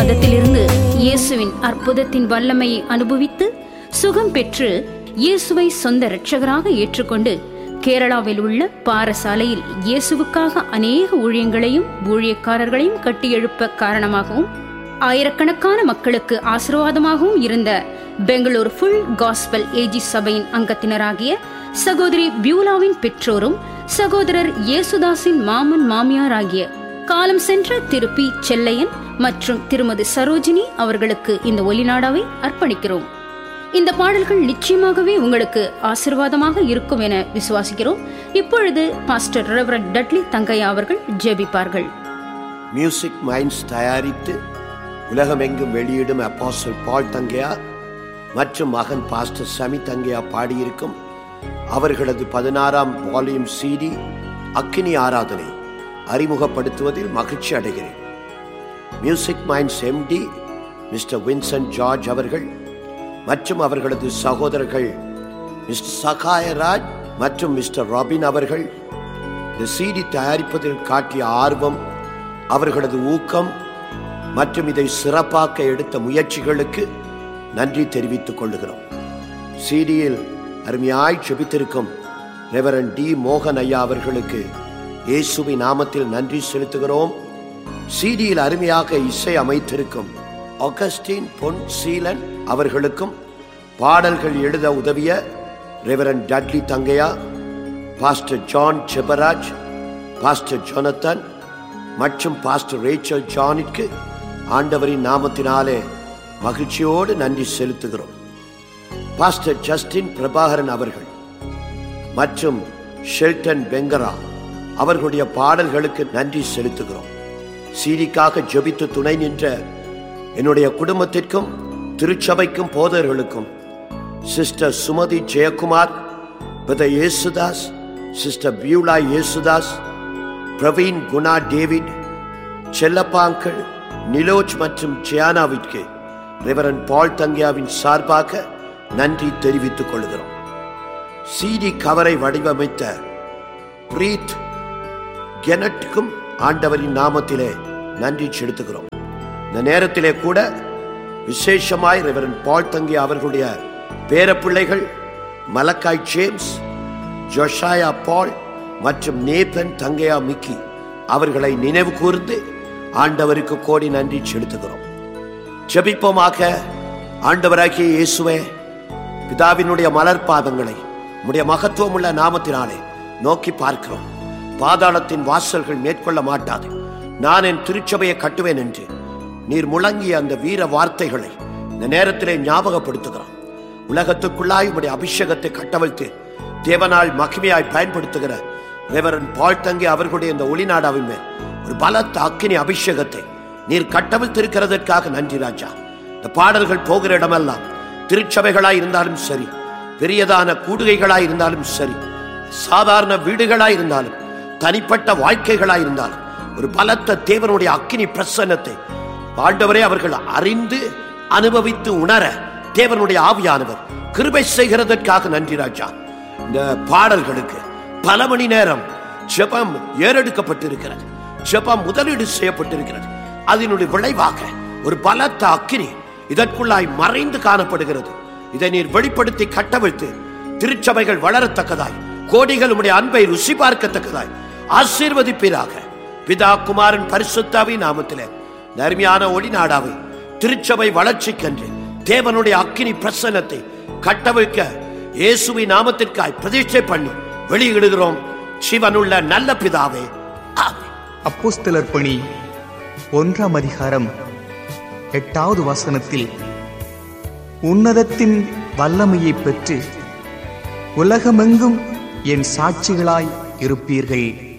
சேதத்திலிருந்து இயேசுவின் அற்புதத்தின் வல்லமையை அனுபவித்து சுகம் பெற்று இயேசுவை சொந்த இரட்சகராக ஏற்றுக்கொண்டு கேரளாவில் உள்ள பாரசாலையில் இயேசுவுக்காக அநேக ஊழியங்களையும் ஊழியக்காரர்களையும் கட்டியெழுப்ப காரணமாகவும் ஆயிரக்கணக்கான மக்களுக்கு ஆசீர்வாதமாகவும் இருந்த பெங்களூர் ஃபுல் காஸ்பல் ஏஜி சபையின் அங்கத்தினராகிய சகோதரி பியூலாவின் பெற்றோரும் சகோதரர் இயேசுதாஸின் மாமன் மாமியார் ஆகிய காலம் சென்ற திரு பி செல்லையன் மற்றும் திருமதி சரோஜினி அவர்களுக்கு இந்த ஒலிநாடாவை அர்ப்பணிக்கிறோம் இந்த பாடல்கள் நிச்சயமாகவே உங்களுக்கு ஆசிர்வாதமாக இருக்கும் என விசுவாசிக்கிறோம் இப்பொழுது பாஸ்டர் ரெவரன் டட்லி தங்கையா அவர்கள் ஜெபிப்பார்கள் மியூசிக் மைண்ட்ஸ் தயாரித்து உலகமெங்கும் வெளியிடும் அப்பாசல் பால் தங்கையா மற்றும் மகன் பாஸ்டர் சமி தங்கையா பாடியிருக்கும் அவர்களது பதினாறாம் வால்யூம் சிடி அக்கினி ஆராதனை அறிமுகப்படுத்துவதில் மகிழ்ச்சி அடைகிறேன் music minds MD mister Vincent George அவர்கள் மற்றும் அவர்களது சகோதரர்கள் மிஸ்டர் சகாயராஜ் மற்றும் மிஸ்டர் ராபின் அவர்கள் இந்த சிடி தயாரிப்பதில் காட்டிய ஆர்வம் அவர்களது ஊக்கம் மற்றும் இதை சிறப்பாக்க எடுத்த முயற்சிகளுக்கு நன்றி தெரிவித்துக் கொள்ளுகிறோம் சிடியில் அருமையாய் செபித்திருக்கும் ரெவரன் டி மோகன் ஐயா அவர்களுக்கு இயேசுவின் நாமத்தில் நன்றி செலுத்துகிறோம் சிடியில் அருமையாக இசை அமைத்திருக்கும் ஆகஸ்டின் பொன் சீலன் அவர்களுக்கும் பாடல்கள் எழுத உதவிய reverend Dudley Thangaiah pastor John Sebaraj pastor Jonathan மற்றும் பாஸ்டர் ரேச்சல் ஜானிற்கு ஆண்டவரின் நாமத்தினாலே மகிழ்ச்சியோடு நன்றி செலுத்துகிறோம் பாஸ்டர் ஜஸ்டின் பிரபாகரன் அவர்கள் மற்றும் ஷெல்டன் பெங்கரா அவர்களுடைய பாடல்களுக்கு நன்றி செலுத்துகிறோம் சீரிக்காக ஜெபித்து துணை நின்ற என்னுடைய குடும்பத்திற்கும் திருச்சபைக்கும் போதர்களுக்கும் sister Sumathi Jayakumar brother Yesudas sister Beulah Yesudas Praveen Guna David செல்லப்பாங்கள் நிலோஜ் மற்றும் ஜியானாவிற்கு ரெவரன் பால் தங்கியாவின் சார்பாக நன்றி தெரிவித்துக் கொள்கிறோம் சிடி கவரை வடிவமைத்த பிரீத் கெனட்டுக்கும் ஆண்டவரின் நாமத்திலே நன்றி செலுத்துகிறோம் இந்த நேரத்திலே கூட விசேஷமாய் ரெவரன் பால் தங்கி அவர்களுடைய பேரப்பிள்ளைகள் மலக்காய் ஜேம்ஸ் ஜொஷாயா பால் மற்றும் நேபன் தங்கையா மிக்கி அவர்களை நினைவு கூர்ந்து ஆண்டவருக்கு கோடி நன்றி செலுத்துகிறோம் ஜெபிப்போமாக ஆண்டவராகிய இயேசுவே பிதாவினுடைய மலர் பாதங்களை உம்முடைய மகத்துவமுள்ள நாமத்தினாலே நோக்கி பார்க்கிறோம் பாதாளத்தின் வாசல்கள் மேற்கொள்ள மாட்டாது நான் என் திருச்சபையை கட்டுவேன் என்று நீர் முழங்கிய அந்த வீர வார்த்தைகளை இந்த நேரத்திலே ஞாபகப்படுத்துகிறோம் உலகத்துக்குள்ளாய் உம்முடைய அபிஷேகத்தை கட்டவிழ்த்து தேவனால் மகிமையாய் பயன்படுத்துகிற ரெவரன் பால் தங்கி அவர்களுடைய இந்த ஒளிநாடாவின் மேல் ஒரு பலத்த அக்கினி அபிஷேகத்தை நீர் கட்டவிழ்த்திருக்கிறதற்காக நன்றி ராஜா இந்த பாடல்கள் போகிற இடமெல்லாம் திருச்சபைகளாய் இருந்தாலும் சரி பெரியதான கூடுகைகளாய் இருந்தாலும் சரி சாதாரண வீடுகளாய் இருந்தாலும் தனிப்பட்ட வாழ்க்கைகளாய் இருந்தாலும் ஒரு பலத்த தேவனுடைய அக்கினி பிரசன்னத்தை ஆண்டவரே அவர்கள் அறிந்து அனுபவித்து உணர தேவனுடைய ஆவியானவர் கிருபை செய்கிறதற்காக நன்றி ராஜா இந்த பாடல்களுக்கு பல மணி நேரம் ஜெபம் ஏறெடுக்கப்பட்டிருக்கிறது ஜெபம் முதலீடு செய்யப்பட்டிருக்கிறது அதனுடைய விளைவாக ஒரு பலத்த அக்கினி இதற்குள்ளாய் மறைந்து காணப்படுகிறது இதை நீர் வெளிப்படுத்தி கட்டவிழ்த்து திருச்சபைகள் வளரத்தக்கதாய் கோடிகள் உடைய அன்பை ருசி பார்க்கத்தக்கதாய் ஆசீர்வதிப்பீராக பிதா குமாரன் பரிசுத்தாவி நாமத்திலே இந்த அருமையான ஒளி நாடாவை திருச்சபை வளர்ச்சிக்கென்று தேவனுடைய அக்கினி பிரசன்னத்தை கட்டவிழ்க்க இயேசுவின் நாமத்திற்காய் பிரதிஷ்டை பண்ணி வெளியிடுகிறோம் சிவனுள்ள நல்ல பிதாவே ஆமென் அப்போஸ்தலர் பணி ஒன்றாம் அதிகாரம் எட்டாவது வசனத்தில் உன்னதத்தின் வல்லமையைப் பெற்று உலகமெங்கும் என் சாட்சிகளாய் இருப்பீர்கள்